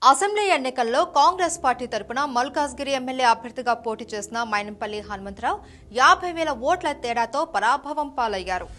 assembly ఎన్నికల్లో Congress party తరపున Malkajgiri MLA అభ్యర్థిగా పోటీ చేసిన మైనంపల్లి హనుమంతరావు యాభై వేల ఓట్ల తేడాతో పరాభవం పాలయ్యారు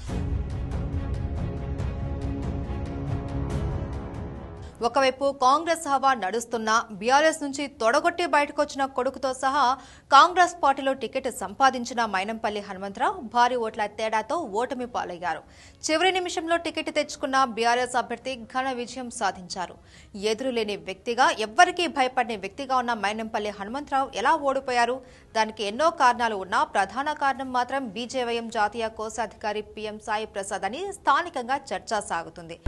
ఒకవైపు కాంగ్రెస్ హవా నడుస్తున్నా బీఆర్ఎస్ నుంచి తొడగొట్టి బయటకొచ్చిన కొడుకుతో సహా కాంగ్రెస్ పార్టీలో టికెట్ సంపాదించిన మైనంపల్లి హనుమంతరావు భారీ ఓట్ల తేడాతో ఓటమి పాలయ్యారు చివరి నిమిషంలో టికెట్ తెచ్చుకున్న బీఆర్ఎస్ అభ్యర్థి ఘన విజయం సాధించారు ఎదురులేని వ్యక్తిగా ఎవ్వరికీ భయపడని వ్యక్తిగా ఉన్న మైనంపల్లి హనుమంతరావు ఎలా ఓడిపోయారు దానికి ఎన్నో కారణాలు ఉన్నా ప్రధాన కారణం మాత్రం బీజేవైఎం జాతీయ కోశాధికారి పీఎం సాయి ప్రసాద్ అని స్థానికంగా చర్చ సాగుతుంది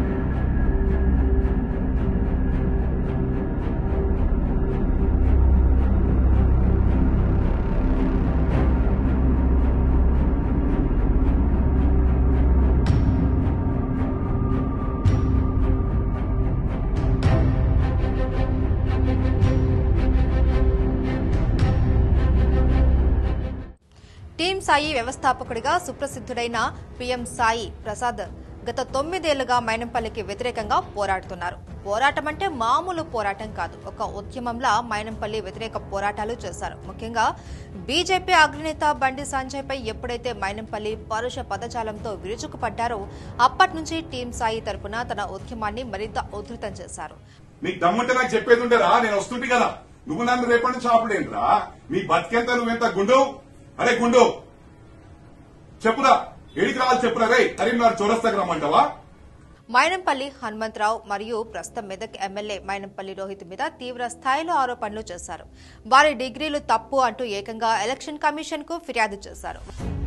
టీం సాయి వ్యవస్థాపకుడిగా సుప్రసిద్ధుడైన పీఎం సాయి ప్రసాద్ గత తొమ్మిదేళ్లుగా మైనంపల్లికి వ్యతిరేకంగా పోరాడుతున్నారు పోరాటం అంటే మామూలు పోరాటం కాదు ఒక ఉద్యమంలా మైనంపల్లి వ్యతిరేక పోరాటాలు చేశారు ముఖ్యంగా బీజేపీ అగ్రనేత బండి సంజయ్ పై ఎప్పుడైతే మైనంపల్లి పరుష పదజాలంతో విరుచుకుపడ్డారో అప్పటి నుంచి టీం సాయి తరపున తన ఉద్యమాన్ని మరింత ఉధృతం చేశారు నీకు దమ్ముంటే నాకు చెప్పేది ఉండేరా నేను వస్తుంటే కదా నువ్వు నన్ను రేపటి నుంచి ఆపలేంట్రా మీ బతికెంత నువ్వెంత గుండు అరే గుండు చెప్పురా ఏడికి రావాలి చెప్పురా రే కరీంనగర్ చౌరస్తాకి రమ్మంటావా మైనంపల్లి హనుమంతరావు మరియు ప్రస్తుతం మెదక్ ఎమ్మెల్యే మైనంపల్లి రోహిత్ మీద తీవ్ర స్థాయిలో ఆరోపణలు చేశారు వారి డిగ్రీలు తప్పు అంటూ ఏకంగా ఎలక్షన్ కమిషన్ కు ఫిర్యాదు చేశారు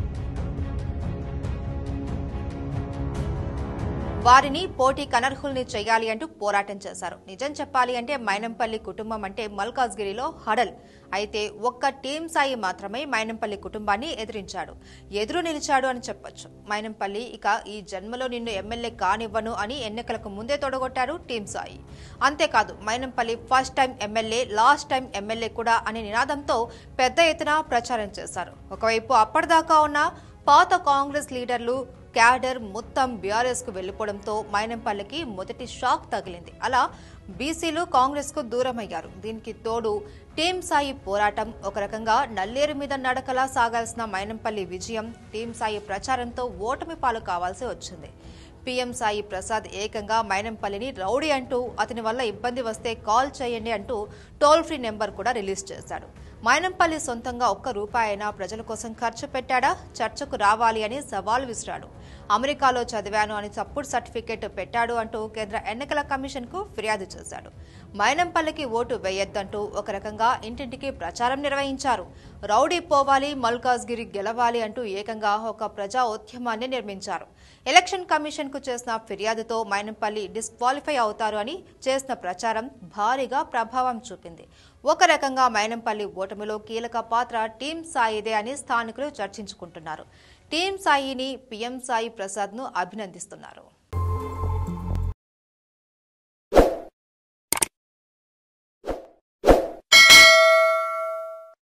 వారిని పోటీ కనర్హుల్ని చేయాలి అంటూ పోరాటం చేశారు నిజం చెప్పాలి అంటే మైనంపల్లి కుటుంబం అంటే మల్కాజ్గిరిలో హడల్ అయితే ఒక్క టీం సాయి మాత్రమే మైనంపల్లి కుటుంబాన్ని ఎదిరించాడు ఎదురు నిలిచాడు అని చెప్పొచ్చు మైనంపల్లి ఇక ఈ జన్మలో నిన్ను ఎమ్మెల్యే కానివ్వను అని ఎన్నికలకు ముందే తొడగొట్టారు టీం సాయి అంతేకాదు Mynampally first time MLA last time MLA కూడా అనే నినాదంతో పెద్ద ఎత్తున ప్రచారం చేశారు ఒకవైపు అప్పటిదాకా ఉన్న పాత కాంగ్రెస్ లీడర్లు క్యాడర్ మొత్తం బీఆర్ఎస్ కు వెళ్లిపోవడంతో మైనంపల్లికి మొదటి షాక్ తగిలింది అలా బీసీలు కాంగ్రెస్ కు దూరమయ్యారు దీనికి తోడు టీం సాయి పోరాటం ఒక రకంగా నల్లేరు మీద నడకలా సాగాల్సిన మైనంపల్లి విజయం టీం సాయి ప్రచారంతో ఓటమి పాలు కావాల్సి వచ్చింది పీఎం సాయి ప్రసాద్ ఏకంగా మైనంపల్లిని రౌడీ అంటూ అతని వల్ల ఇబ్బంది వస్తే కాల్ చేయండి అంటూ టోల్ ఫ్రీ నెంబర్ కూడా రిలీజ్ చేశాడు మైనంపల్లి సొంతంగా ఒక్క రూపాయి అయినా ప్రజల కోసం ఖర్చు పెట్టాడా చర్చకు రావాలి అని సవాల్ విసిరాడు అమెరికాలో చదివాను అని తప్పుడు సర్టిఫికెట్ పెట్టాడు అంటూ కేంద్ర ఎన్నికల కమిషన్ కు ఫిర్యాదు చేశాడు మైనంపల్లికి ఓటు వేయొద్దంటూ ఒక రకంగా ఇంటింటికి ప్రచారం నిర్వహించారు రౌడీ పోవాలి మల్కాజ్గిరి గెలవాలి అంటూ ఏకంగా ఒక ప్రజా ఉద్యమాన్ని నిర్మించారు ఎలక్షన్ కమిషన్ కు చేసిన ఫిర్యాదుతో మైనంపల్లి డిస్క్వాలిఫై అవుతారు అని చేసిన ప్రచారం భారీగా ప్రభావం చూపింది ఒక రకంగా మైనంపల్లి ఓటమిలో కీలక పాత్ర టీం సాయిదే అని స్థానికులు చర్చించుకుంటున్నారు టీం సాయిని పీఎం సాయి ప్రసాద్ ను అభినందిస్తున్నారు